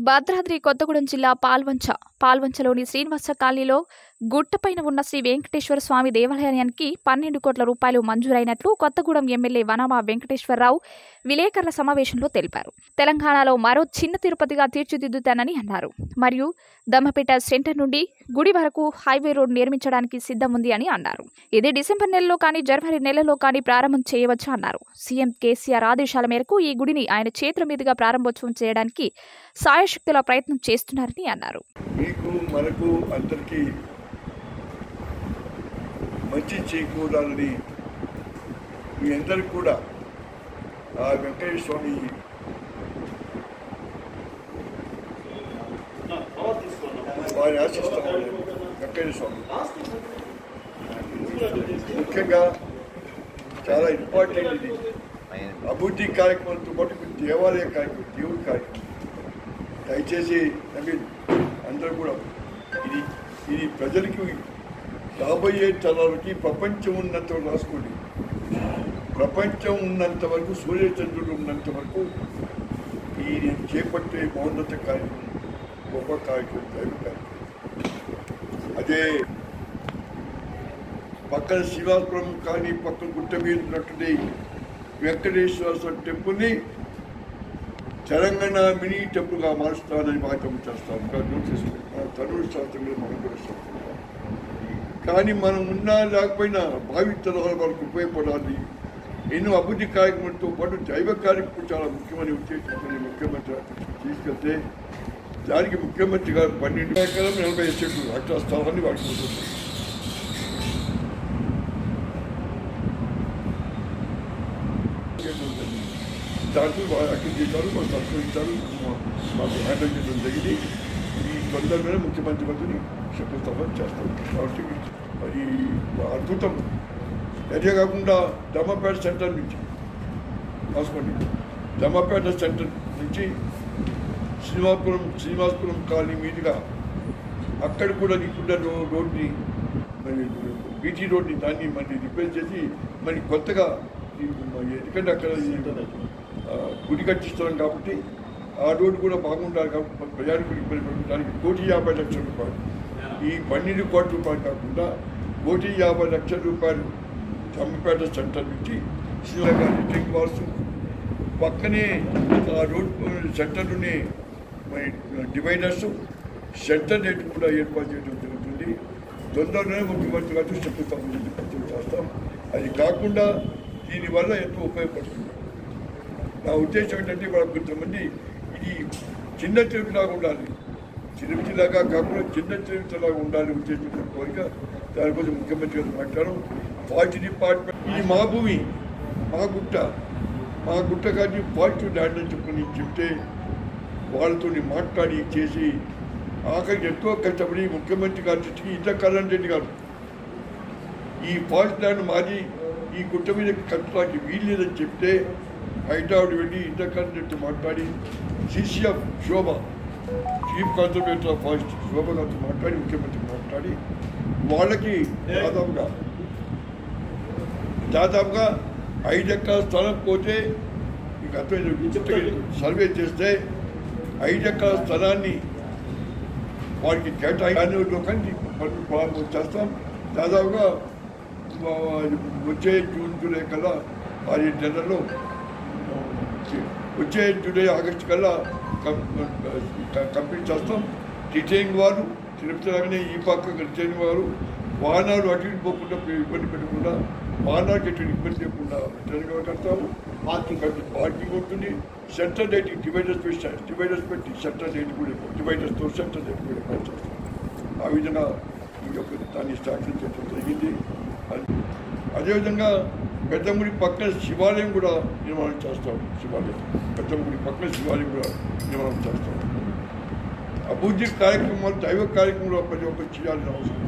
భద్రాద్రి కొత్తగూడెం జిల్లా పాల్వంచ పాల్వంచలోని శ్రీనివాస కాలనీలో గుట్టపైన ఉన్న శ్రీ వెంకటేశ్వర స్వామి దేవాలయానికి పన్నెండు కోట్ల రూపాయలు మంజూరైనట్లు కొత్తగూడెం ఎమ్మెల్యే వనమా వెంకటేశ్వరరావు విలేకరుల సమావేశంలో తెలిపారు తెలంగాణలో మరో చిన్న తిరుపతిగా తీర్చిదిద్దుతానని అన్నారు మరియు దమ్మపేట సెంటర్ నుండి గుడి వరకు హైవే రోడ్ నిర్మించడానికి సిద్ధం ఉంది అని అన్నారు ఇది డిసెంబర్ నెలలో కానీ జనవరి నెలలో కానీ ప్రారంభం చేయవచ్చు అన్నారు సీఎం కేసీఆర్ ఆదేశాల మేరకు ఈ గుడిని ఆయన చేతుల మీదుగా ప్రారంభోత్సవం చేయడానికి సాయశక్తుల ప్రయత్నం చేస్తున్నారని అన్నారు మీకు మనకు అందరికీ మంచి చేకూరాలని మీ అందరికి కూడా ఆ వెంకటేశ్వర స్వామి వారిని ఆశిస్తాం వెంకటేశ్వర స్వామి ముఖ్యంగా చాలా ఇంపార్టెంట్ ఇది అభివృద్ధి కార్యక్రమంతో పాటు మీకు దేవాలయ కార్యక్రమం దేవుడి కార్యక్రమం దయచేసి నవీన్ అందరూ కూడా ఇది ఇది ప్రజలకి రాబోయే తరాలకి ప్రపంచం ఉన్నంత వరకు రాసుకోండి ప్రపంచం ఉన్నంత వరకు సూర్యచంద్రుడు ఉన్నంత వరకు ఈ నేను చేపట్టే మౌన్నత కార్యక్రమం గొప్ప కార్యక్రమం దైవ కార్యక్రమం అదే పక్కన శివాపురం కానీ పక్కన గుట్ట మీద ఉన్నటువంటి వెంకటేశ్వర స్వామి టెంపుల్ని తెలంగాణ మినీ టెంపుల్గా మారుస్తానని వాక్యం చేస్తాను ఇంకా నోటీస్ తనుడు శాస్త్రంలో మనం కూడా చేస్తాం. కానీ మనం ఉన్నా లేకపోయినా భావితరాల వాళ్ళకు ఉపయోగపడాలి ఎన్నో అభివృద్ధి కార్యక్రమంతో పాటు దైవ కార్యక్రమం చాలా ముఖ్యమని ఉద్దేశించుకుని ముఖ్యమంత్రి తీసుకెళ్తే దానికి ముఖ్యమంత్రి గారు పన్నెండు ఎకరం నలభై చెట్లు అట్లా స్థలాన్ని వాడుకుంటున్నారు దాంట్లో వాళ్ళు అక్కడ చేశారు వాళ్ళు సంస్కరించారు మాకు హ్యాండిల్ చేయడం జరిగింది ఈ తొందరలోనే ముఖ్యమంత్రి మంత్రిని శంకుస్థాపన చేస్తారు కాబట్టి అది అద్భుతం అదే కాకుండా దమ్మపేట సెంటర్ నుంచి రాసుకోండి దమ్మపేట సెంటర్ నుంచి శ్రీనివాసపురం శ్రీనివాసపురం కాలనీ మీదుగా అక్కడ కూడా నీకున్న రో రోడ్ని మరి బీటీ రోడ్ని దాన్ని మరి రిపేర్ చేసి మరి కొత్తగా ఈ మరి ఎందుకంటే అక్కడ ఈ, ఆ, గుడి కట్టిస్తున్నాం కాబట్టి ఆ రోడ్డు కూడా బాగుండాలి కాబట్టి ప్రజానికి ఇబ్బంది పడుతుంది దానికి కోటి యాభై లక్షల రూపాయలు ఈ పన్నెండు కోట్ల రూపాయలు కాకుండా కోటి యాభై లక్షల రూపాయలు జమ్మపేట సెంటర్ నుంచి శ్రీలంక డ్రింక్ వాల్స్ పక్కనే ఆ రోడ్ సెంటర్లోనే మరి డివైడర్స్ సెంటర్ నెట్ కూడా ఏర్పాటు చేయడం జరుగుతుంది తొందరలోనే ముఖ్యమంత్రి గారు శంకుస్థాపన చేసి ప్రయత్నం చేస్తాం అది కాకుండా దీనివల్ల ఎంతో ఉపయోగపడుతుంది నా ఉద్దేశం ఏంటంటే వాళ్ళ కొంతమంది ఇది చిన్న తిరుపతిలాగా ఉండాలి తిరుపతిలాగా కాకుండా చిన్న తిరుపతిలాగా ఉండాలి ఉద్దేశంతో కోరిక దానికోసం ముఖ్యమంత్రి గారు మాట్లాడడం ఫారెస్ట్ డిపార్ట్మెంట్ ఇది మా భూమి మా గుట్ట మా గుట్ట కానీ పాజిటివ్ ల్యాండ్ అని చెప్పని చెప్తే వాళ్ళతో మాట్లాడి చేసి ఆఖరికి ఎంతో కష్టపడి ముఖ్యమంత్రి గారి దృష్టికి ఇంత కళ్యాణ్ రెడ్డి గారు ఈ ఫారెస్ట్ ల్యాండ్ మాది ఈ గుట్ట మీద కట్టడానికి వీల్లేదని చెప్తే హైదరాబాద్ వెళ్ళి ఇంటర్ కరెంట్ మాట్లాడి CCF Shobha chief conservator of forest Shobha గారితో మాట్లాడి ముఖ్యమంత్రి మాట్లాడి వాళ్ళకి దాదాపుగా దాదాపుగా ఐదు ఎకరాల స్థలం పోతే మీకు అర్థం సర్వే చేస్తే ఐదు ఎకరాల స్థలాన్ని వారికి కేటాయించడంలో కానీ పనులు ప్రారంభం చేస్తాం దాదాపుగా ఆ, వచ్చే జూన్ జూలై కల్లా ఆరు నెలల్లో వచ్చే జూలై ఆగస్టు కల్లా కం- క- కంప్లీట్ చేస్తాం రిటైనింగ్ వారు తిరుపతి లాగానే ఈ పక్క రిటైనింగ్ వారు వాహనాలు అటు ఇటు పోకుండా ఇబ్బంది పెట్టకుండా వాహనాలకు ఎటు ఇబ్బంది లేకుండా రిటైనింగ్ వారు కడతాము పార్కింగ్ పార్కింగ్ ఉంటుంది సెంటర్ డేట్ డివైడర్స్ పెట్టి డివైడర్స్ పెట్టి సెంటర్ డేట్ కూడా డివైడర్స్తో సెంటర్ డేట్ కూడా ఏర్పాటు చేస్తాం ఆ విధంగా ఈ యొక్క దాన్ని స్టార్ట్ చేయడం జరిగింది అది- అదేవిధంగా పెద్దముడి పక్కన శివాలయం కూడా నిర్మాణం చేస్తాం శివాలయం పెద్దముడి పక్కన శివాలయం కూడా నిర్మాణం చేస్తాం అభివృద్ధి కార్యక్రమాలు దైవ కార్యక్రమాలు ప్రతి ఒక్కరు చేయాలని అవసరం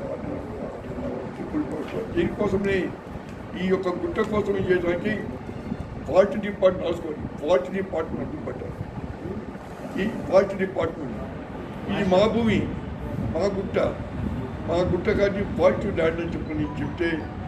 ఇప్పుడు దీనికోసమే ఈ యొక్క గుట్ట కోసం చేయడానికి ఫారెస్ట్ డిపార్ట్మెంట్ రాసుకోండి ఫారెస్ట్ డిపార్ట్మెంట్ అడ్డు పట్టారు ఈ ఫారెస్ట్ డిపార్ట్మెంట్ ఇది మా భూమి మా గుట్ట మా గుట్ట కానీ ఫారెస్ట్ ల్యాండ్ అని చెప్పని చెప్తే